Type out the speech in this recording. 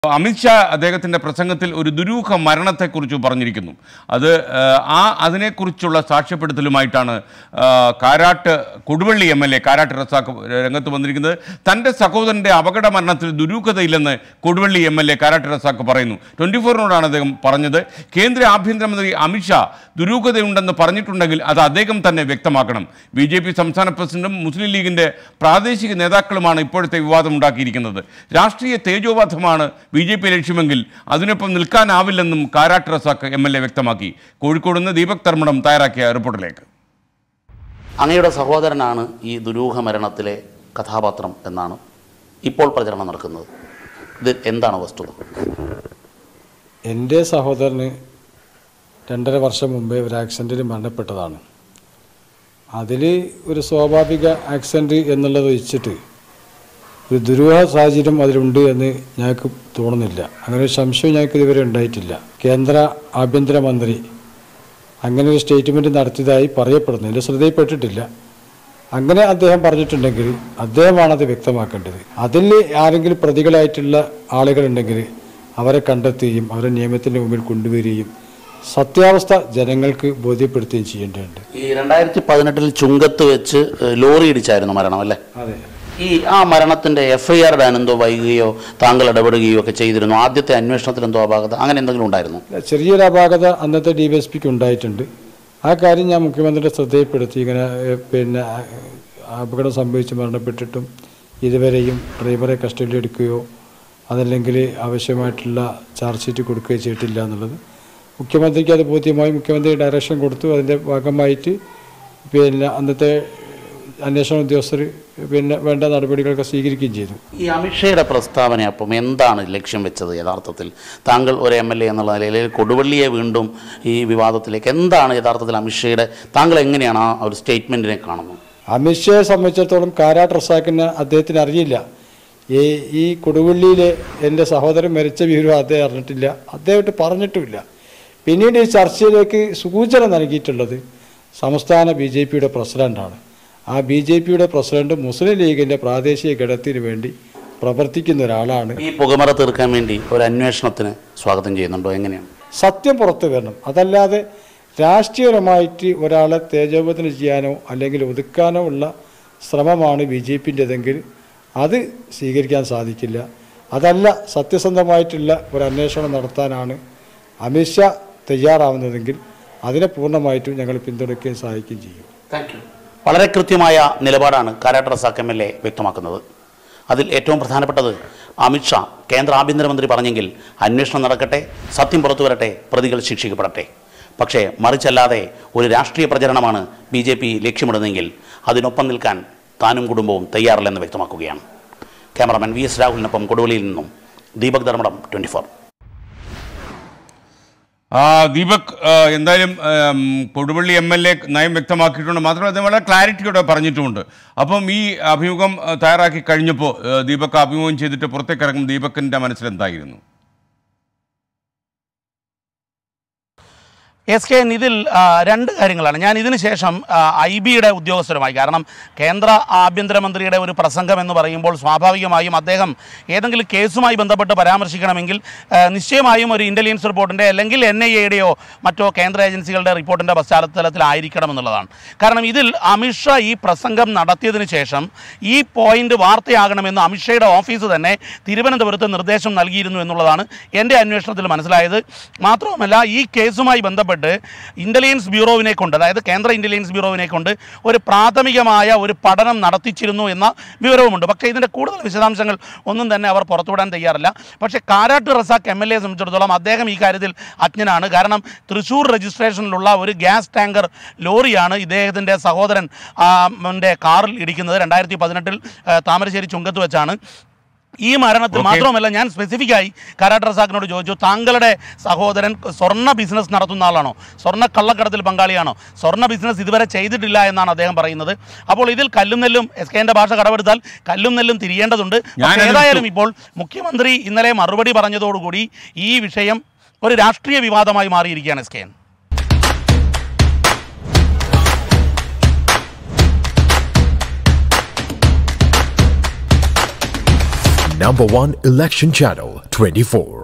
അമിത്ഷാ അദ്ദേഹത്തിൻ്റെ പ്രസംഗത്തിൽ ഒരു ദുരൂഹ മരണത്തെക്കുറിച്ച് പറഞ്ഞിരിക്കുന്നു അത് ആ, ആ അതിനെക്കുറിച്ചുള്ള സാക്ഷ്യപ്പെടുത്തലുമായിട്ടാണ് ആ, Karat Koduvally M L A Karat Razak രംഗത്ത് വന്നിരിക്കുന്നത് തൻ്റെ സഹോദരൻ്റെ അപകട മരണത്തിൽ ദുരൂഹതയില്ലെന്ന് Koduvally M L A Karat Razak പറയുന്നു ട്വൻറ്റി ഫോറിനോടാണ് അദ്ദേഹം പറഞ്ഞത് കേന്ദ്ര ആഭ്യന്തരമന്ത്രി അമിത്ഷാ ദുരൂഹതയുണ്ടെന്ന് പറഞ്ഞിട്ടുണ്ടെങ്കിൽ അത് അദ്ദേഹം തന്നെ വ്യക്തമാക്കണം ബി ജെ പി സംസ്ഥാന പ്രസിഡന്റും മുസ്ലിം ലീഗിൻ്റെ പ്രാദേശിക നേതാക്കളുമാണ് ഇപ്പോഴത്തെ വിവാദം ഉണ്ടാക്കിയിരിക്കുന്നത് രാഷ്ട്രീയ തേജോവധമാണ് ബി ജെ പി ലക്ഷ്യമെങ്കിൽ അതിനൊപ്പം നിൽക്കാനാവില്ലെന്നും Karat Razak M L A വ്യക്തമാക്കി കോഴിക്കോട് നിന്ന് ദീപക് തർമ്മടം തയ്യാറാക്കിയ റിപ്പോർട്ടിലേക്ക് അങ്ങയുടെ സഹോദരനാണ് ഈ ദുരൂഹ മരണത്തിലെ കഥാപാത്രം എന്നാണ് ഇപ്പോൾ പ്രചരണം നടക്കുന്നത് ഇത് എന്താണ് വസ്തുത എൻ്റെ സഹോദരന് രണ്ടര വർഷം മുമ്പേ ഒരു ആക്സിഡൻറ്റിൽ മരണപ്പെട്ടതാണ് അതിൽ ഒരു സ്വാഭാവിക ആക്സിഡൻറ്റ് എന്നുള്ളത് വെച്ചിട്ട് ഒരു ദുരൂഹ സാഹചര്യം അതിലുണ്ട് എന്ന് ഞങ്ങൾക്ക് തോന്നുന്നില്ല അങ്ങനെ ഒരു സംശയം ഞങ്ങൾക്ക് ഇതുവരെ ഉണ്ടായിട്ടില്ല കേന്ദ്ര ആഭ്യന്തരമന്ത്രി അങ്ങനെ ഒരു സ്റ്റേറ്റ്മെൻറ്റ് നടത്തിയതായി പറയപ്പെടുന്നു എൻ്റെ ശ്രദ്ധയിൽപ്പെട്ടിട്ടില്ല അങ്ങനെ അദ്ദേഹം പറഞ്ഞിട്ടുണ്ടെങ്കിൽ അദ്ദേഹമാണ് അത് വ്യക്തമാക്കേണ്ടത് അതിൽ ആരെങ്കിലും പ്രതികളായിട്ടുള്ള ആളുകളുണ്ടെങ്കിൽ അവരെ കണ്ടെത്തുകയും അവരെ നിയമത്തിൻ്റെ മുമ്പിൽ കൊണ്ടുവരികയും സത്യാവസ്ഥ ജനങ്ങൾക്ക് ബോധ്യപ്പെടുത്തുകയും ചെയ്യേണ്ടതുണ്ട് ഈ രണ്ടായിരത്തി പതിനെട്ടിൽ ചുങ്കത്ത് വെച്ച് ഏഹ്, ലോറി ഇടിച്ചായിരുന്നു മരണം അല്ലേ അതെ ഈ ആ മരണത്തിന്റെ എഫ് ഐ ആർ ഇടാൻ എന്തോ വൈകുകയോ താങ്കൾ ഇടപെടുകയോ ഒക്കെ ചെയ്തിരുന്നു ആദ്യത്തെ അന്വേഷണത്തിൽ എന്തോ അപാകത അങ്ങനെ എന്തെങ്കിലും ഉണ്ടായിരുന്നു ചെറിയൊരു അപാകത അന്നത്തെ ഡി വി എസ് പിക്ക് ഉണ്ടായിട്ടുണ്ട് ആ കാര്യം ഞാൻ മുഖ്യമന്ത്രിയുടെ ശ്രദ്ധയിൽപ്പെടുത്തി ഇങ്ങനെ ഏഹ്, പിന്നെ ആ, അപകടം സംഭവിച്ച് മരണപ്പെട്ടിട്ടും ഇതുവരെയും ഡ്രൈവറെ കസ്റ്റഡിയിൽ എടുക്കുകയോ അതല്ലെങ്കിൽ ആവശ്യമായിട്ടുള്ള ചാർജ് ഷീറ്റ് കൊടുക്കുകയോ ചെയ്തിട്ടില്ല എന്നുള്ളത് മുഖ്യമന്ത്രിക്ക് അത് ബോധ്യമായി മുഖ്യമന്ത്രി ഡയറക്ഷൻ കൊടുത്തു അതിൻ്റെ ഭാഗമായിട്ട് പിന്നെ അന്നത്തെ അന്വേഷണ ഉദ്യോഗസ്ഥർ പിന്നെ വേണ്ട നടപടികളൊക്കെ സ്വീകരിക്കുകയും ചെയ്തു ഈ അമിത്ഷയുടെ പ്രസ്താവന അപ്പം എന്താണ് ലക്ഷ്യം വെച്ചത് യഥാർത്ഥത്തിൽ താങ്കൾ ഒരു എം എൽ എ എന്നുള്ള നിലയിൽ കൊടുവള്ളിയെ വീണ്ടും ഈ വിവാദത്തിലേക്ക് എന്താണ് യഥാർത്ഥത്തിൽ അമിത്ഷയുടെ താങ്കൾ എങ്ങനെയാണ് ആ ഒരു സ്റ്റേറ്റ്മെൻറ്റിനെ കാണുന്നത് അമിത്ഷയെ സംബന്ധിച്ചിടത്തോളം കാരാട്ട് റസാക്കിനെ അദ്ദേഹത്തിന് അറിയില്ല ഈ ഈ കൊടുവള്ളിയിലെ എൻ്റെ സഹോദരൻ മരിച്ച വിവരം അദ്ദേഹം അറിഞ്ഞിട്ടില്ല അദ്ദേഹമായിട്ട് പറഞ്ഞിട്ടുമില്ല പിന്നീട് ഈ ചർച്ചയിലേക്ക് സൂചന നൽകിയിട്ടുള്ളത് സംസ്ഥാന ബി ജെ പിയുടെ പ്രസിഡൻ്റാണ് ആ ബി ജെ പിയുടെ പ്രസിഡന്റ് മുസ്ലിം ലീഗിൻ്റെ പ്രാദേശിക ഘടകത്തിന് വേണ്ടി പ്രവർത്തിക്കുന്ന ഒരാളാണ് ഈ പുകമറ തീർക്കാൻ വേണ്ടി ഒരു അന്വേഷണത്തിന് സ്വാഗതം ചെയ്യുന്നുണ്ടോ എങ്ങനെയാണ് സത്യം പുറത്തു വരണം അതല്ലാതെ രാഷ്ട്രീയപരമായിട്ട് ഒരാളെ തേജോവധന ചെയ്യാനോ അല്ലെങ്കിൽ ഒതുക്കാനോ ഉള്ള ശ്രമമാണ് ബി ജെ പിൻ്റെതെങ്കിൽ അത് സ്വീകരിക്കാൻ സാധിക്കില്ല അതല്ല സത്യസന്ധമായിട്ടുള്ള ഒരു അന്വേഷണം നടത്താനാണ് അമിത്ഷാ തയ്യാറാവുന്നതെങ്കിൽ അതിനെ പൂർണ്ണമായിട്ടും ഞങ്ങൾ പിന്തുണയ്ക്കുകയും സഹായിക്കുകയും ചെയ്യും താങ്ക് യു വളരെ കൃത്യമായ നിലപാടാണ് Karat Razak M L A വ്യക്തമാക്കുന്നത് അതിൽ ഏറ്റവും പ്രധാനപ്പെട്ടത് അമിത്ഷാ കേന്ദ്ര ആഭ്യന്തരമന്ത്രി പറഞ്ഞെങ്കിൽ അന്വേഷണം നടക്കട്ടെ സത്യം പുറത്തു വരട്ടെ പ്രതികൾ ശിക്ഷിക്കപ്പെടട്ടെ പക്ഷേ മറിച്ചല്ലാതെ ഒരു രാഷ്ട്രീയ പ്രചരണമാണ് ബി ജെ പി ലക്ഷ്യമിടുന്നതെങ്കിൽ അതിനൊപ്പം നിൽക്കാൻ താനും കുടുംബവും തയ്യാറില്ലെന്ന് വ്യക്തമാക്കുകയാണ് ക്യാമറമാൻ വി എസ് രാഹുലിനൊപ്പം കൊടുവള്ളിയിൽ നിന്നും ദീപക് ധർമ്മടം ട്വൻറ്റി ഫോർ ആ, ദീപക് ആ, എന്തായാലും ആം, കൊടുവള്ളി എം എൽ എ നയം വ്യക്തമാക്കിയിട്ടുണ്ട് മാത്രമല്ല അത് വളരെ ക്ലാരിറ്റിയോടെ പറഞ്ഞിട്ടുമുണ്ട് അപ്പം ഈ അഭിമുഖം ആ, തയ്യാറാക്കി കഴിഞ്ഞപ്പോൾ ആ, ദീപക് അഭിമുഖം ചെയ്തിട്ട് പുറത്തേക്ക് ഇറങ്ങും ദീപക്കിൻ്റെ മനസ്സിൽ എന്തായിരുന്നു എസ് കെ ഇതിൽ ആ, രണ്ട് കാര്യങ്ങളാണ് ഞാൻ ഇതിന് ശേഷം ഐ ബിയുടെ ഉദ്യോഗസ്ഥരുമായി കാരണം കേന്ദ്ര ആഭ്യന്തരമന്ത്രിയുടെ ഒരു പ്രസംഗം എന്ന് പറയുമ്പോൾ സ്വാഭാവികമായും അദ്ദേഹം ഏതെങ്കിലും കേസുമായി ബന്ധപ്പെട്ട് പരാമർശിക്കണമെങ്കിൽ ആ, നിശ്ചയമായും ഒരു ഇൻ്റലിജൻസ് റിപ്പോർട്ടിൻ്റെ അല്ലെങ്കിൽ എൻ ഐ എയുടെയോ മറ്റോ കേന്ദ്ര ഏജൻസികളുടെ റിപ്പോർട്ടിൻ്റെ പശ്ചാത്തലത്തിലായിരിക്കണം എന്നുള്ളതാണ് കാരണം ഇതിൽ അമിത്ഷാ ഈ പ്രസംഗം നടത്തിയതിന് ശേഷം ഈ പോയിന്റ് വാർത്തയാകണമെന്ന് അമിത്ഷയുടെ ഓഫീസ് തന്നെ തിരുവനന്തപുരത്ത് നിർദ്ദേശം നൽകിയിരുന്നു എന്നുള്ളതാണ് എൻ്റെ അന്വേഷണത്തിൽ മനസ്സിലായത് മാത്രവുമല്ല ഈ കേസുമായി ബന്ധപ്പെട്ട് ഇൻ്റലിജൻസ് ബ്യൂറോവിനെ കൊണ്ട് അതായത് കേന്ദ്ര ഇൻ്റലിജൻസ് ബ്യൂറോവിനെ കൊണ്ട് ഒരു പ്രാഥമികമായ ഒരു പഠനം നടത്തിച്ചിരുന്നു എന്ന വിവരവുമുണ്ട് പക്ഷേ ഇതിൻ്റെ കൂടുതൽ വിശദാംശങ്ങൾ ഒന്നും തന്നെ അവർ പുറത്തുവിടാൻ തയ്യാറല്ല പക്ഷേ Karat Razak M L A സംബന്ധിച്ചിടത്തോളം അദ്ദേഹം ഈ കാര്യത്തിൽ അജ്ഞനാണ് കാരണം തൃശ്ശൂർ രജിസ്ട്രേഷനിലുള്ള ഒരു ഗ്യാസ് ടാങ്കർ ലോറിയാണ് ഇദ്ദേഹത്തിൻ്റെ സഹോദരൻ ആ, ന്റെ കാറിൽ ഇടിക്കുന്നത് രണ്ടായിരത്തി പതിനെട്ടിൽ താമരശ്ശേരി ചുങ്കത്ത് വെച്ചാണ് ഈ മരണത്തിൽ Okay. മാത്രമല്ല ഞാൻ സ്പെസിഫിക്കായി കരാട്ട് റസാഖിനോട് ചോദിച്ചു താങ്കളുടെ സഹോദരൻ സ്വർണ്ണ ബിസിനസ് നടത്തുന്ന ആളാണോ സ്വർണ്ണ കള്ളക്കടത്തിൽ പങ്കാളിയാണോ സ്വർണ്ണ ബിസിനസ് ഇതുവരെ ചെയ്തിട്ടില്ല എന്നാണ് അദ്ദേഹം പറയുന്നത് അപ്പോൾ ഇതിൽ കല്ലും നെല്ലും എസ് കെൻ്റെ ഭാഷ കടമെടുത്താൽ കല്ലും നെല്ലും തിരിയേണ്ടതുണ്ട് പക്ഷേ ഞാനത് ഏതായാലും ഇപ്പോൾ മുഖ്യമന്ത്രി ഇന്നലെ മറുപടി പറഞ്ഞതോടുകൂടി ഈ വിഷയം ഒരു രാഷ്ട്രീയ വിവാദമായി മാറിയിരിക്കുകയാണ് S K N Now Number one election channel 24.